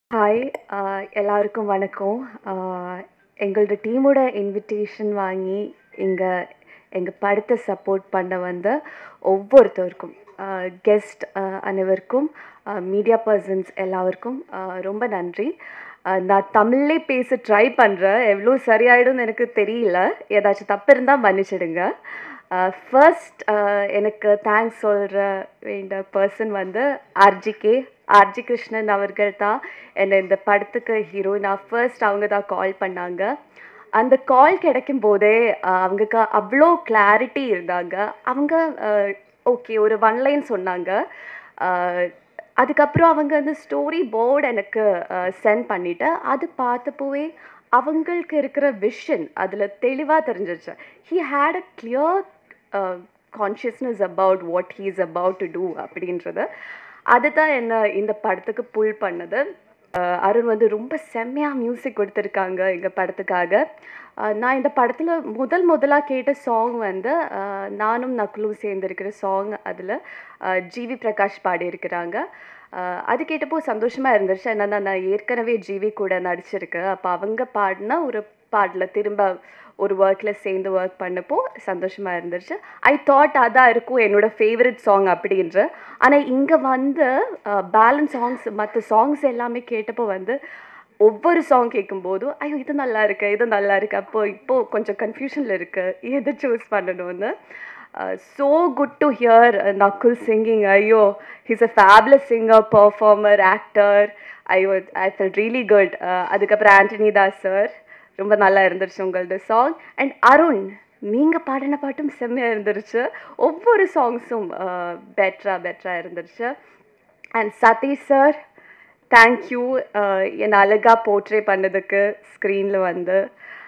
hi ஆஹ் எல்லாருக்கும் வணக்கம் ஆஹ் எங்களோட டீமோட இன்விடேஷன் வாங்கி இங்கே எங்கள் படத்தை சப்போர்ட் பண்ண வந்த ஒவ்வொருத்தருக்கும் கெஸ்ட் அனைவருக்கும் மீடியா பர்சன்ஸ் எல்லாருக்கும் ஆஹ் ரொம்ப நன்றி ஆஹ் நான் தமிழ்லே பேச ட்ரை பண்ணுறேன் எவ்வளோ சரியாயிடும்னு எனக்கு தெரியல ஏதாச்சும் தப்பு இருந்தால் மன்னிச்சிடுங்க ஃபர்ஸ்ட் எனக்கு தேங்க்ஸ் சொல்கிற வேண்ட பர்சன் வந்து ஆர்ஜிகே ஆர்ஜி கிருஷ்ணன் அவர்கள் தான் என்னை இந்த படத்துக்கு ஹீரோயினாக ஃபர்ஸ்ட் அவங்க தான் கால் பண்ணாங்க அந்த கால் கிடைக்கும் போதே ஆஹ் அவங்களுக்கு அவ்வளோ கிளாரிட்டி இருந்தாங்க அவங்க ஓகே ஒரு ஒன் லைன் சொன்னாங்க ஆஹ் அதுக்கப்புறம் அவங்க வந்து ஸ்டோரி போர்டு எனக்கு சென்ட் பண்ணிட்டு அது பார்த்தப்போவே அவங்களுக்கு இருக்கிற விஷன் அதில் தெளிவாக தெரிஞ்சிருச்சு he had a clear consciousness about what he is about to do அப்படின்றது அதுதான் என்ன இந்த படத்துக்கு புல் பண்ணது அஹ் அருண் வந்து ரொம்ப செம்மையாக மியூசிக் கொடுத்துருக்காங்க எங்கள் படத்துக்காக அஹ் நான் இந்த படத்தில் முதல் முதலாக கேட்ட சாங் வந்து அஹ் நானும் நக்குலும் சேர்ந்துருக்கிற சாங் அதில் ஜிவி பிரகாஷ் பாடியிருக்கிறாங்க அஹ் அது கேட்டப்போ சந்தோஷமாக இருந்துச்சு என்னன்னா நான் ஏற்கனவே ஜிவி கூட நடிச்சிருக்கேன் அப்போ அவங்க பாடின ஒரு பாடல திரும்ப ஒரு ஒர்க்கில் சேர்ந்து ஒர்க் பண்ணப்போ சந்தோஷமாக இருந்துச்சு ஐ தாட் அதான் இருக்கும் என்னோட ஃபேவரட் சாங் அப்படின்ற ஆனால் இங்கே வந்து பேலன்ஸ் சாங்ஸ் மற்ற சாங்ஸ் எல்லாமே கேட்டப்போ வந்து ஒவ்வொரு சாங் கேட்கும்போதும் ஐயோ இது நல்லா இருக்கு இது நல்லா இருக்கு அப்போ இப்போ கொஞ்சம் கன்ஃபியூஷனில் இருக்கு எதை சூஸ் பண்ணணும்னு so good to hear Nakul singing ஐயோ he's a fabulous singer performer actor I I feel really good அதுக்கப்புறம் ஆண்டனி தாஸ் சார் ரொம்ப நல்லா இருந்துருச்சு உங்களோட சாங் அண்ட் அருண் நீங்கள் பாடின பாட்டும் செம்மையாக இருந்துருச்சு ஒவ்வொரு சாங்ஸும் பெட்டராக பெட்டராக இருந்துருச்சு அண்ட் சதீஷ் சார் தேங்க்யூ என்னை அழகாக போர்ட்ரே பண்ணதுக்கு ஸ்க்ரீனில் வந்து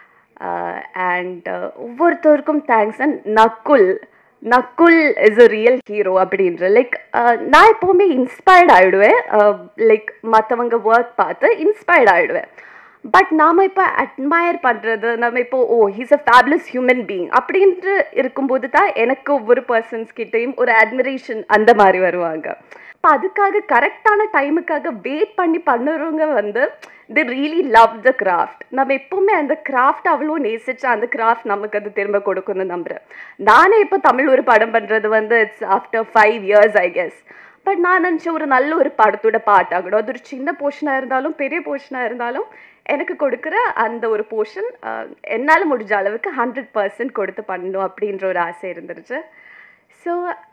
அண்ட் ஒவ்வொருத்தருக்கும் thanks and Nakul Nakul is a real hero அப்படின்ற லைக் நான் எப்போவுமே இன்ஸ்பயர்ட் ஆகிடுவேன் லைக் மற்றவங்க ஒர்க் பார்த்து இன்ஸ்பயர்ட் ஆகிடுவேன் பட் நாம் இப்போ அட்மயர் பண்ணுறது நம்ம இப்போ oh he's a fabulous human being அப்படின்ட்டு இருக்கும்போது தான் எனக்கு ஒவ்வொரு பர்சன்ஸ் கிட்டேயும் ஒரு அட்மிரேஷன் அந்த மாதிரி வருவாங்க இப்போ அதுக்காக கரெக்டான டைமுக்காக வெயிட் பண்ணி பண்ணுறவங்க வந்து they really love the craft நம்ம எப்போவுமே அந்த கிராஃப்ட் அவ்வளோ நேசிச்சு அந்த கிராஃப்ட் நமக்கு அது திரும்ப கொடுக்கணும்னு நம்புகிறேன் நானே இப்போ தமிழ் ஒரு படம் பண்ணுறது வந்து it's after five years I guess but நான் நினச்ச ஒரு நல்ல ஒரு படத்தோட பாட்டாகணும் அது ஒரு சின்ன போர்ஷனாக இருந்தாலும் பெரிய போர்ஷனாக இருந்தாலும் எனக்கு கொடுக்குற அந்த ஒரு போர்ஷன் என்னால் முடிஞ்ச அளவுக்கு ஹண்ட்ரட் பர்சன்ட் கொடுத்து பண்ணணும் அப்படின்ற ஒரு ஆசை இருந்துருச்சு so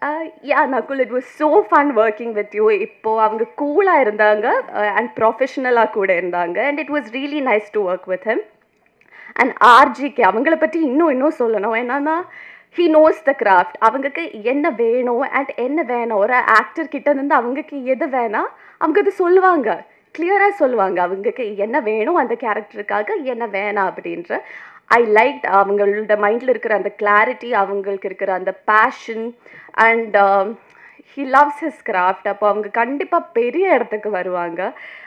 yeah Nakul it was so fun working with you இப்போது அவங்க கூலாக இருந்தாங்க அண்ட் ப்ரொஃபஷ்னலாக கூட இருந்தாங்க and it was really nice to work with him and ஆர்ஜிக்கு அவங்கள பற்றி இன்னும் இன்னும் சொல்லணும் என்னன்னா ஹீ நோஸ் த கிராஃப்ட் அவங்களுக்கு என்ன வேணும் அண்ட் என்ன வேணும் ஒரு ஆக்டர் கிட்ட இருந்து அவங்களுக்கு எது வேணாம் அவங்க அது சொல்லுவாங்க கிளியராக சொல்லுவாங்க அவங்களுக்கு என்ன வேணும் அந்த கேரக்டருக்காக என்ன வேணாம் அப்படின்ற ஐ லைக் அவங்களோட மைண்டில் இருக்கிற அந்த கிளாரிட்டி அவங்களுக்கு இருக்கிற அந்த passion and he loves his craft அப்போ அவங்க கண்டிப்பாக பெரிய இடத்துக்கு வருவாங்க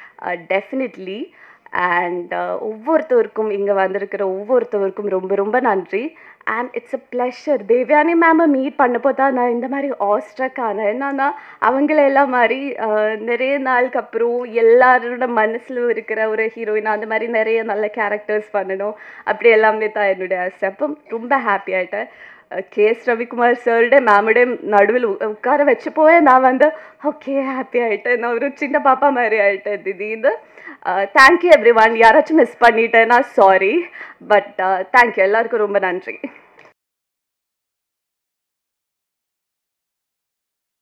டெஃபினெட்லி அண்ட் ஒவ்வொருத்தருக்கும் இங்கே வந்திருக்கிற ஒவ்வொருத்தவருக்கும் ரொம்ப ரொம்ப நன்றி and it's a pleasure Devayani மேமை மீட் பண்ணப்போ தான் நான் இந்த மாதிரி ஆஸ்ட்ரக் ஆனேன் என்னன்னா அவங்கள எல்லாம் மாதிரி நிறைய நாளுக்கு அப்புறம் எல்லாரோட மனசில் இருக்கிற ஒரு ஹீரோயின் அந்த மாதிரி நிறைய நல்ல கேரக்டர்ஸ் பண்ணணும் அப்படி எல்லாமே தான் என்னுடைய ஆசை அப்போ ரொம்ப ஹாப்பி ஆகிட்டேன் கே எஸ் ரவிக்குமார் சாரோட மேமோட நடுவில் உட்கார வச்சப்போவே நான் வந்து ஓகே ஹாப்பி ஆகிட்டேன் நான் ஒரு சின்ன பாப்பா மாதிரி ஆகிட்டேன் திடீர்னு தேங்க்யூ எவ்ரி ஒன் யாராச்சும் மிஸ் பண்ணிட்டேன்னா சாரி பட் தேங்க்யூ எல்லாருக்கும் ரொம்ப நன்றி